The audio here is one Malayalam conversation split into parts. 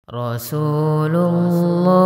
رسول الله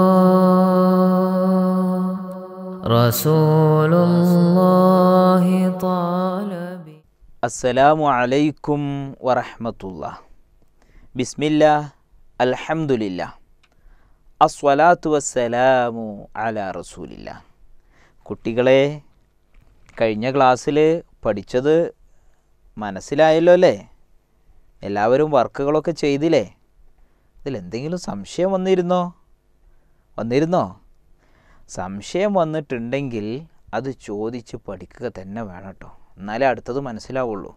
رسول الله طالب അസ്സലാമു അലൈക്കും വറഹമത്തുള്ള ബിസ്മില്ല അൽഹംദുലില്ല അസ്വലാത്തു വസ്സലാമു അല റസൂലില്ല കുട്ടികളെ കഴിഞ്ഞ ക്ലാസ്സിൽ പഠിച്ചത് മനസ്സിലായല്ലോ അല്ലേ എല്ലാവരും വർക്കുകളൊക്കെ ചെയ്തില്ലേ ഇതിലെന്തെങ്കിലും സംശയം വന്നിരുന്നോ വന്നിരുന്നോ സംശയം വന്നിട്ടുണ്ടെങ്കിൽ അത് ചോദിച്ച് പഠിക്കുക തന്നെ വേണം കേട്ടോ എന്നാലേ അടുത്തത് മനസ്സിലാവുള്ളൂ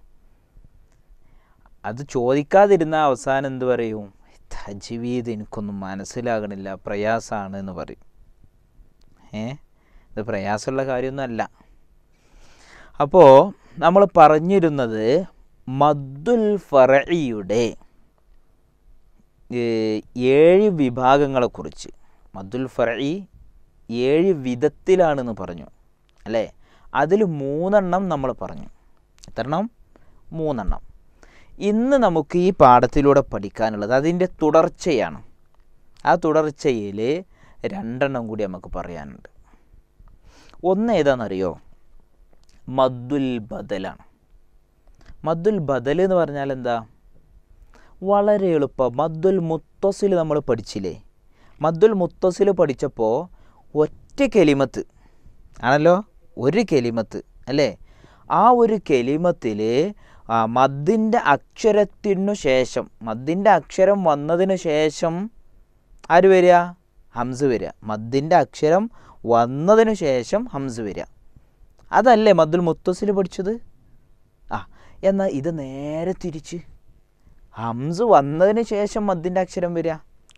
അത് ചോദിക്കാതിരുന്ന അവസാനം എന്ത് പറയും തജ്വീദ് എനിക്കൊന്നും മനസ്സിലാകണില്ല പ്രയാസമാണ് എന്ന് പറയും ഏ ഇത് പ്രയാസമുള്ള കാര്യമൊന്നുമല്ല അപ്പോൾ നമ്മൾ പറഞ്ഞിരുന്നത് മദ്ദുൽ ഫറയുടെ ഏഴ് വിഭാഗങ്ങളെക്കുറിച്ച് മദ്ദുൽ ഫറയി ഏഴ് വിധത്തിലാണെന്ന് പറഞ്ഞു അല്ലേ അതിൽ മൂന്നെണ്ണം നമ്മൾ പറഞ്ഞു എത്രണ്ണം മൂന്നെണ്ണം ഇന്ന് നമുക്ക് ഈ പാഠത്തിലൂടെ പഠിക്കാനുള്ളത് അതിൻ്റെ തുടർച്ചയാണ് ആ തുടർച്ചയിൽ രണ്ടെണ്ണം കൂടി നമുക്ക് പറയാനുണ്ട് ഒന്ന് ഏതാണെന്നറിയോ മദ്ദുൽ ബദലാണ് മദ്ദുൽ ബദൽ എന്ന് പറഞ്ഞാൽ എന്താ വളരെ എളുപ്പം മദ്ദുൽ മുത്തസിൽ നമ്മൾ പഠിച്ചില്ലേ മദ്ദുൽ മുത്തസിൽ പഠിച്ചപ്പോൾ ഒറ്റ കെലിമത്ത് ആണല്ലോ ഒരു കെലിമത്ത് അല്ലേ ആ ഒരു കെലിമത്തിൽ മദ്ദിൻ്റെ അക്ഷരത്തിനു ശേഷം മദ്ദിൻ്റെ അക്ഷരം വന്നതിന് ശേഷം ആര് വരിക ഹംസ് വരിക മദ്ദിൻ്റെ അക്ഷരം വന്നതിന് ശേഷം ഹംസ് വരിക അതല്ലേ മദ്ദുൽ മുത്തസിൽ പഠിച്ചത് ആ എന്നാൽ ഇത് നേരെ തിരിച്ച് ഹംസ് വന്നതിന് ശേഷം മദ്ദിൻ്റെ അക്ഷരം വരിക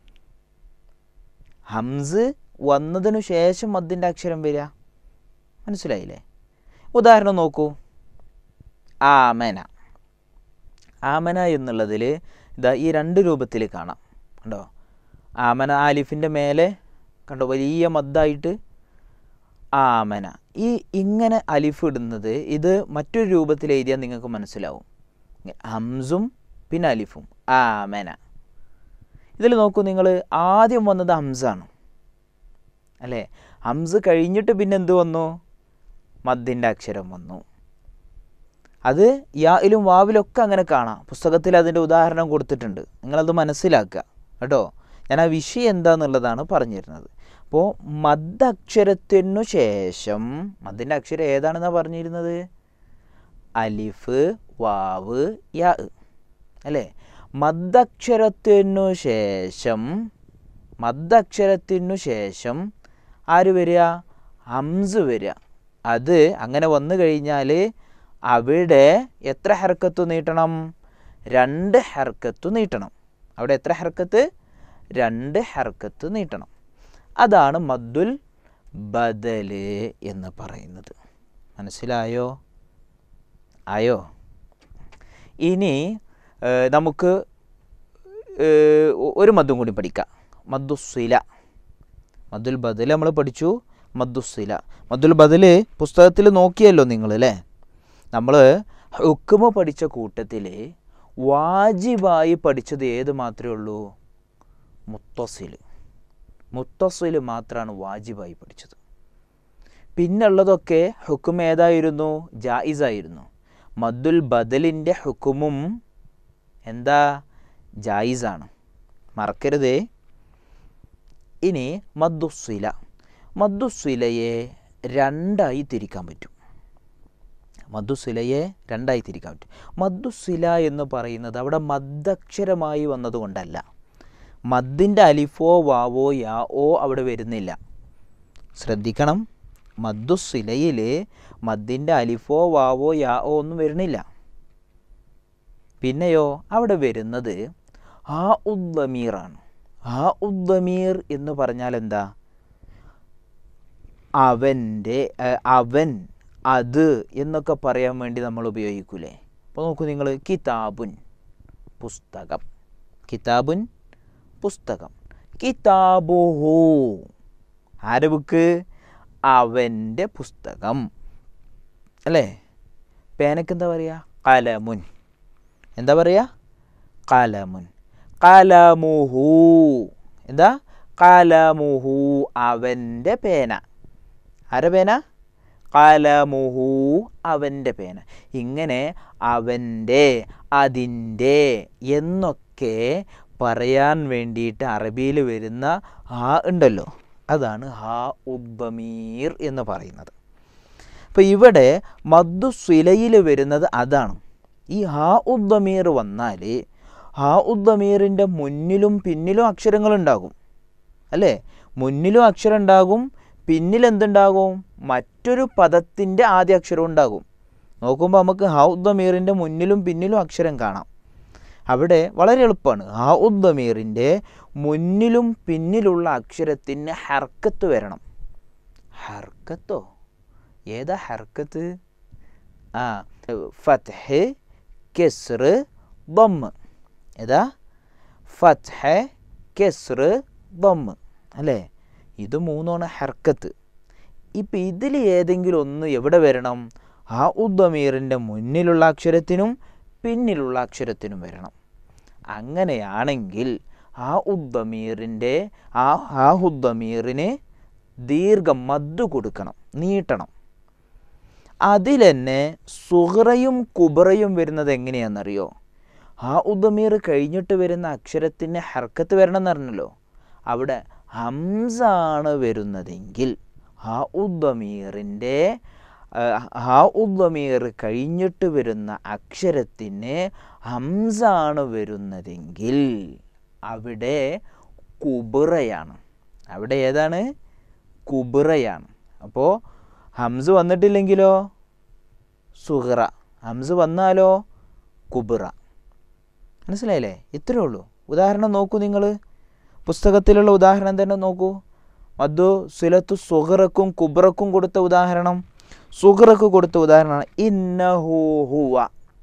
ഹംസ് വന്നതിനു ശേഷം മദ്ദിൻ്റെ അക്ഷരം വരിക മനസ്സിലായില്ലേ ഉദാഹരണം നോക്കൂ ആമന ആമന എന്നുള്ളതിൽ ഇതാ ഈ രണ്ട് രൂപത്തിൽ കാണാം കണ്ടോ ആമന ആലിഫിൻ്റെ മേലെ കണ്ടോ വലിയ മദ്ദായിട്ട് ആമന ഈ ഇങ്ങനെ അലിഫ് ഇടുന്നത് ഇത് മറ്റൊരു രൂപത്തിൽ എഴുതിയാൽ നിങ്ങൾക്ക് മനസ്സിലാവും ഹംസും പിന്നെ അലിഫും ആമന ഇതിൽ നോക്കൂ നിങ്ങൾ ആദ്യം വന്നത് ഹംസാണ് അല്ലേ ഹംസ് കഴിഞ്ഞിട്ട് പിന്നെ എന്ത് വന്നു മദ്ദിൻ്റെ അക്ഷരം വന്നു അത് യായിലും വാവിലൊക്കെ അങ്ങനെ കാണാം പുസ്തകത്തിൽ അതിൻ്റെ ഉദാഹരണം കൊടുത്തിട്ടുണ്ട് നിങ്ങളത് മനസ്സിലാക്കുക കേട്ടോ ഞാൻ ആ വിഷയം എന്താണെന്നുള്ളതാണ് പറഞ്ഞു തരുന്നത് അപ്പോൾ മദ്ദക്ഷരത്തിനു ശേഷം മദ്ദിൻ്റെ അക്ഷരം ഏതാണെന്നാണ് പറഞ്ഞിരുന്നത് അലിഫ് വാവ് യാ അല്ലേ മദ്ദക്ഷരത്തിനു ശേഷം മദ്ദക്ഷരത്തിനു ശേഷം ആര് വരിക ഹംസ് വരിക അത് അങ്ങനെ വന്നു കഴിഞ്ഞാൽ അവിടെ എത്ര ഹർക്കത്ത് നീട്ടണം രണ്ട് ഹർക്കത്ത് നീട്ടണം അവിടെ എത്ര ഹർക്കത്ത് രണ്ട് ഹർക്കത്ത് നീട്ടണം അതാണ് മദ്ദുൽ ബദല് എന്ന് പറയുന്നത് മനസ്സിലായോ ആയോ ഇനി നമുക്ക് ഒരു മദ്ദും കൂടി പഠിക്കാം മദ്ദുസില മദ്ദുൽ ബദൽ നമ്മൾ പഠിച്ചു മദ്ദുസില മദ്ദുൽ ബദൽ പുസ്തകത്തിൽ നോക്കിയല്ലോ നിങ്ങൾ അല്ലേ നമ്മൾ ഹുക്കുമ പഠിച്ച കൂട്ടത്തിൽ വാജിബായി പഠിച്ചത് ഏത് മാത്രമേ ഉള്ളൂ മുത്തസിൽ മുത്തസിൽ മാത്രമാണ് വാജിബായി പഠിച്ചത് പിന്നുള്ളതൊക്കെ ഹുക്കും ഏതായിരുന്നു ജായിസായിരുന്നു മദ്ദുൽ ബദലിൻ്റെ ഹുക്കുമും എന്താ ജായിസാണ് മറക്കരുതേ ഇനി മദ്ദുസില മദ്ദുസിലയെ രണ്ടായി തിരിക്കാൻ പറ്റും മദ്ദുസിലയെ രണ്ടായി തിരിക്കാൻ പറ്റും മദ്ദുസില എന്ന് പറയുന്നത് അവിടെ മദ്ദക്ഷരമായി വന്നതുകൊണ്ടല്ല മദ്ദിൻ്റെ അലിഫോ വാവോ യാ ഓ അവിടെ വരുന്നില്ല ശ്രദ്ധിക്കണം മദ്ദുസിലയിൽ മദ്ദിൻ്റെ അലിഫോ വാവോ യാ ഓ ഒന്നും വരുന്നില്ല പിന്നെയോ അവിടെ വരുന്നത് ആ ഉദ്ദമീറാണ് ആ ഉദ്ദമീർ എന്ന് പറഞ്ഞാൽ എന്താ അവൻ്റെ അവൻ അത് എന്നൊക്കെ പറയാൻ വേണ്ടി നമ്മൾ ഉപയോഗിക്കൂലേ അപ്പോൾ നോക്കൂ നിങ്ങൾ കിതാബുൻ പുസ്തകം കിതാബുൻ പുസ്തകം കിതാബുഹു ആരെ ബുക്ക് അവൻ്റെ പുസ്തകം അല്ലേ പേനക്ക് എന്താ പറയുക കലമുൻ എന്താ പറയുക കലമുൻ കലമുഹു എന്താ കലമുഹു അവൻ്റെ പേന ആരെ പേന കലമുഹു അവൻ്റെ പേന ഇങ്ങനെ അവൻ്റെ അതിൻ്റെ എന്നൊക്കെ പറയാൻ വേണ്ടിയിട്ട് അറബിയിൽ വരുന്ന ഹാ ഉണ്ടല്ലോ അതാണ് ഹാ ഉദ്ബമീർ എന്ന് പറയുന്നത് അപ്പോൾ ഇവിടെ മദ്ദു സിലയിൽ വരുന്നത് അതാണ് ഈ ഹാ ഉദ്ദമീർ വന്നാൽ ഹാ ഉദ്ദമീറിൻ്റെ മുന്നിലും പിന്നിലും അക്ഷരങ്ങളുണ്ടാകും അല്ലേ മുന്നിലും അക്ഷരം ഉണ്ടാകും പിന്നിൽ എന്തുണ്ടാകും മറ്റൊരു പദത്തിൻ്റെ ആദ്യ അക്ഷരം ഉണ്ടാകും നോക്കുമ്പോൾ നമുക്ക് ഹാ ഉദ്ദമീറിൻ്റെ മുന്നിലും പിന്നിലും അക്ഷരം കാണാം അവിടെ വളരെ എളുപ്പമാണ് ഹാ ഉദ്ദമീറിൻ്റെ മുന്നിലും പിന്നിലുള്ള അക്ഷരത്തിന് ഹർക്കത്ത് വരണം ഹർക്കത്തോ ഏതാ ഹർക്കത്ത് ആ ഫത്ഹ് കെസ്ർ ബമ്മ് ഏതാ ഫത്ഹ് കെസ്ർ ബമ്മ് അല്ലേ ഇത് മൂന്നാണ് ഹർക്കത്ത് ഇപ്പം ഇതിൽ ഏതെങ്കിലും ഒന്ന് എവിടെ വരണം ആ ഉദ്ദമീറിൻ്റെ മുന്നിലുള്ള അക്ഷരത്തിനും പിന്നിലുള്ള അക്ഷരത്തിനും വരണം അങ്ങനെയാണെങ്കിൽ ആ ഉദ്ദമീറിൻ്റെ ആ ആ ഉദ്ദമീറിന് ദീർഘം മദ്ദു കൊടുക്കണം നീട്ടണം അതിൽ തന്നെ സുഹറയും കുബറയും വരുന്നത് എങ്ങനെയാണെന്നറിയോ ആ ഉദ്ദമീർ കഴിഞ്ഞിട്ട് വരുന്ന അക്ഷരത്തിന് ഹർക്കത്ത് വരണം എന്ന് പറഞ്ഞല്ലോ അവിടെ ഹംസാണ് വരുന്നതെങ്കിൽ ആ ഉദ്ദമീറിൻ്റെ ആ ഉദ്ദമീർ കഴിഞ്ഞിട്ട് വരുന്ന അക്ഷരത്തിന് ഹംസാണ് വരുന്നതെങ്കിൽ അവിടെ കുബറയാണ് അവിടെ ഏതാണ് കുബറയാണ് അപ്പോൾ ഹംസ് വന്നിട്ടില്ലെങ്കിലോ സുഹറ ഹംസ് വന്നാലോ കുബറ മനസ്സിലായില്ലേ ഇത്രയേ ഉള്ളൂ ഉദാഹരണം നോക്കൂ നിങ്ങൾ പുസ്തകത്തിലുള്ള ഉദാഹരണം തന്നെ നോക്കൂ മധു സുലത്തു സുഹറക്കും കുബറക്കും കൊടുത്ത ഉദാഹരണം സുഹറക്ക് കൊടുത്ത ഉദാഹരണമാണ് ഇന്നഹു ഹുവ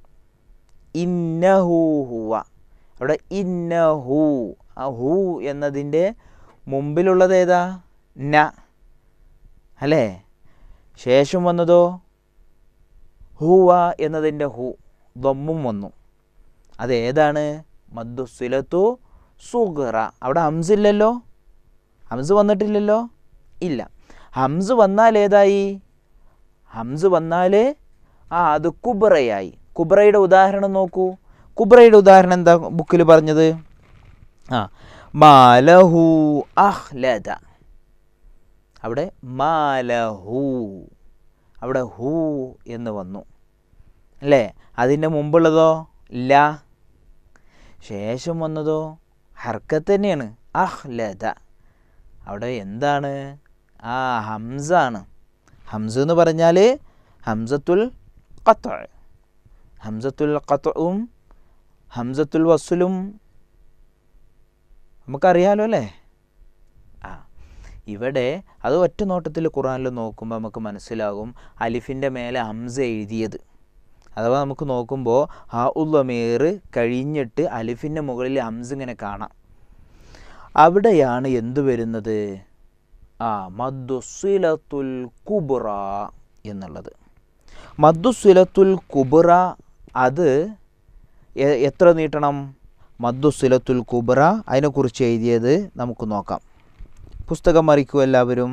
ഇന്നഹു ഹുവ അവിടെ ഇന്നഹു ആ ഹു എന്നതിൻ്റെ മുമ്പിലുള്ളത് ഏതാ ന അല്ലേ ശേഷം വന്നതോ ഹുവ എന്നതിൻ്റെ ഹു ദമ്മും വന്നു അതേതാണ് മദ്ദുസിലത്തു സുഗറ അവിടെ ഹംസ് ഇല്ലല്ലോ ഹംസ് വന്നിട്ടില്ലല്ലോ ഇല്ല ഹംസ് വന്നാൽ ഏതായി ഹംസ് വന്നാൽ ആ അത് കുബറയായി കുബറയുടെ ഉദാഹരണം നോക്കൂ കുബറയുടെ ഉദാഹരണം എന്താ ബുക്കിൽ പറഞ്ഞത് ആ മാലഹു അഹ്ലദ അവിടെ മാലഹു അവിടെ ഹൂ എന്ന് വന്നു അല്ലേ അതിൻ്റെ മുമ്പുള്ളതോ ല ശേഷം വന്നതോ ഹർക്കത്ത് തന്നെയാണ് അഹ്ലദ അവിടെ എന്താണ് ആ ഹംസാണ് ഹംസ് എന്ന് പറഞ്ഞാൽ ഹംസത്തുൽ ഖത്ത ഹംസത്തുൽ ഖത്തവും ഹംസത്തുൽ വസുലും നമുക്കറിയാലോ അല്ലേ ആ ഇവിടെ അത് ഒറ്റ നോട്ടത്തിൽ ഖുറാനിൽ നോക്കുമ്പോൾ നമുക്ക് മനസ്സിലാകും അലിഫിൻ്റെ മേലെ ഹംസ എഴുതിയത് അഥവാ നമുക്ക് നോക്കുമ്പോൾ ആ ഉള്ളമേർ കഴിഞ്ഞിട്ട് അലിഫിൻ്റെ മുകളിൽ ഹംസ് ഇങ്ങനെ കാണാം അവിടെയാണ് എന്തു വരുന്നത് ആ മദ്ദുസിലത്തുൽ കുബുറ എന്നുള്ളത് മദ്ദുസിലത്തുൽ കുബുറ അത് എ- എത്ര നീട്ടണം മദ്ദുസിലത്തുൽ കുബുറ അതിനെക്കുറിച്ച് എഴുതിയത് നമുക്ക് നോക്കാം പുസ്തകം മറിക്കൂ എല്ലാവരും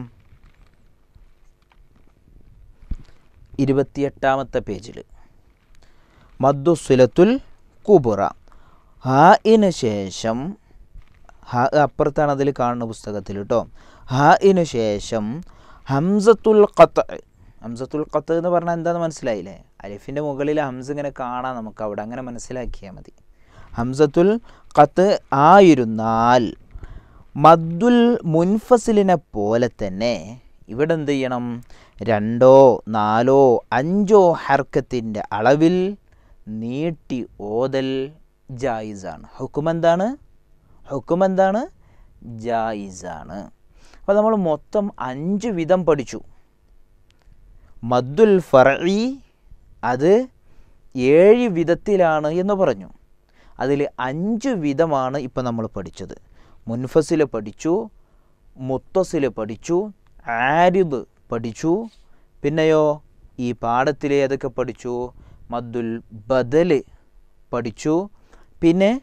ഇരുപത്തിയെട്ടാമത്തെ പേജിൽ മദ്ദുസിലത്തുൽ കുബുറ ഹാഇന് ശേഷം ഹ അപ്പുറത്താണ് അതിൽ കാണുന്ന പുസ്തകത്തിൽ കേട്ടോ ഹാഇന് ശേഷം ഹംസത്തുൽ ഖത്ത് ഹംസത്തുൽ ഖത്ത് എന്ന് പറഞ്ഞാൽ എന്താണെന്ന് മനസ്സിലായില്ലേ അലിഫിൻ്റെ മുകളിൽ ഹംസ് ഇങ്ങനെ കാണാം നമുക്ക് അവിടെ അങ്ങനെ മനസ്സിലാക്കിയാൽ മതി ഹംസത്തുൽ ഖത്ത് ആയിരുന്നാൽ മദ്ദുൽ മുൻഫസിലിനെ പോലെ തന്നെ ഇവിടെ എന്ത് ചെയ്യണം രണ്ടോ നാലോ അഞ്ചോ ഹർക്കത്തിൻ്റെ അളവിൽ നീട്ടി ഓതൽ ജായിസാണ് ഹുക്കും എന്താണ് ഹുക്കും എന്താണ് ജായിസാണ് അപ്പോൾ നമ്മൾ മൊത്തം അഞ്ച് വിധം പഠിച്ചു മദ്ദുൽ ഫറഈ അത് ഏഴ് വിധത്തിലാണ് എന്ന് പറഞ്ഞു അതിൽ അഞ്ച് വിധമാണ് ഇപ്പം നമ്മൾ പഠിച്ചത് മുൻഫസിൽ പഠിച്ചു മുത്തസിൽ പഠിച്ചു ആരിദ് പഠിച്ചു പിന്നെയോ ഈ പാഠത്തിൽ ഏതൊക്കെ പഠിച്ചു മദ്ദുൽ ബദൽ പഠിച്ചു പിന്നെ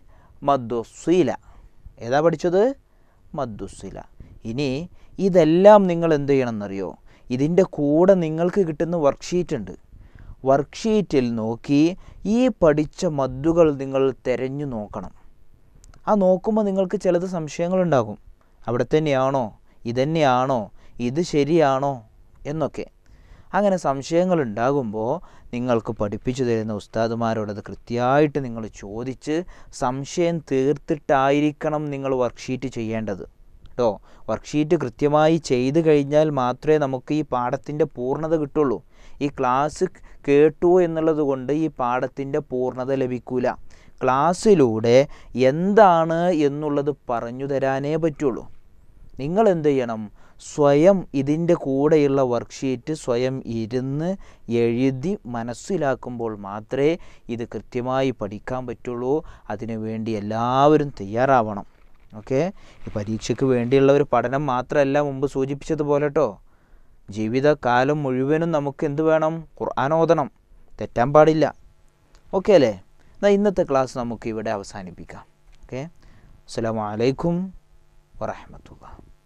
മദ്ദുസീല ഏതാ പഠിച്ചത് മദ്ദുസില ഇനി ഇതെല്ലാം നിങ്ങൾ എന്ത് ചെയ്യണം എന്നറിയോ ഇതിൻ്റെ കൂടെ നിങ്ങൾക്ക് കിട്ടുന്ന വർക്ക്ഷീറ്റ് ഉണ്ട് വർക്ക്ഷീറ്റിൽ നോക്കി ഈ പഠിച്ച മദ്ദുകൾ നിങ്ങൾ തിരഞ്ഞു നോക്കണം ആ നോക്കുമ്പോൾ നിങ്ങൾക്ക് ചിലത് സംശയങ്ങളുണ്ടാകും അവിടെ തന്നെയാണോ ഇതന്നെയാണോ ഇത് ശരിയാണോ എന്നൊക്കെ അങ്ങനെ സംശയങ്ങൾ ഉണ്ടാകുമ്പോൾ നിങ്ങൾക്ക് പഠിപ്പിച്ചു തരുന്ന ഉസ്താദുമാരോടത് കൃത്യമായിട്ട് നിങ്ങൾ ചോദിച്ച് സംശയം തീർത്തിട്ടായിരിക്കണം നിങ്ങൾ വർക്ക്ഷീറ്റ് ചെയ്യേണ്ടത് കേട്ടോ വർക്ക്ഷീറ്റ് കൃത്യമായി ചെയ്തു കഴിഞ്ഞാൽ മാത്രമേ നമുക്ക് ഈ പാഠത്തിൻ്റെ പൂർണ്ണത കിട്ടുള്ളൂ ഈ ക്ലാസ് കേട്ടു എന്നുള്ളത് കൊണ്ട് ഈ പാഠത്തിൻ്റെ പൂർണ്ണത ലഭിക്കൂല ക്ലാസ്സിലൂടെ എന്താണ് എന്നുള്ളത് പറഞ്ഞു തരാനേ പറ്റുള്ളൂ നിങ്ങൾ എന്ത് ചെയ്യണം സ്വയം ഇതിൻ്റെ കൂടെയുള്ള വർക്ക്ഷീറ്റ് സ്വയം ഇരുന്ന് എഴുതി മനസ്സിലാക്കുമ്പോൾ മാത്രമേ ഇത് കൃത്യമായി പഠിക്കാൻ പറ്റുള്ളൂ അതിനു വേണ്ടി എല്ലാവരും തയ്യാറാവണം ഓക്കെ ഈ പരീക്ഷയ്ക്ക് വേണ്ടിയുള്ള ഒരു പഠനം മാത്രമല്ല മുമ്പ് സൂചിപ്പിച്ചതുപോലെ കേട്ടോ ജീവിതകാലം മുഴുവനും നമുക്ക് എന്ത് വേണം ഖുർആൻ ഓതണം തെറ്റാൻ പാടില്ല ഓക്കെ അല്ലേ എന്നാൽ ഇന്നത്തെ ക്ലാസ് നമുക്ക് ഇവിടെ അവസാനിപ്പിക്കാം ഓക്കെ അസ്സാം വലൈക്കും വറഹമത്തുള്ള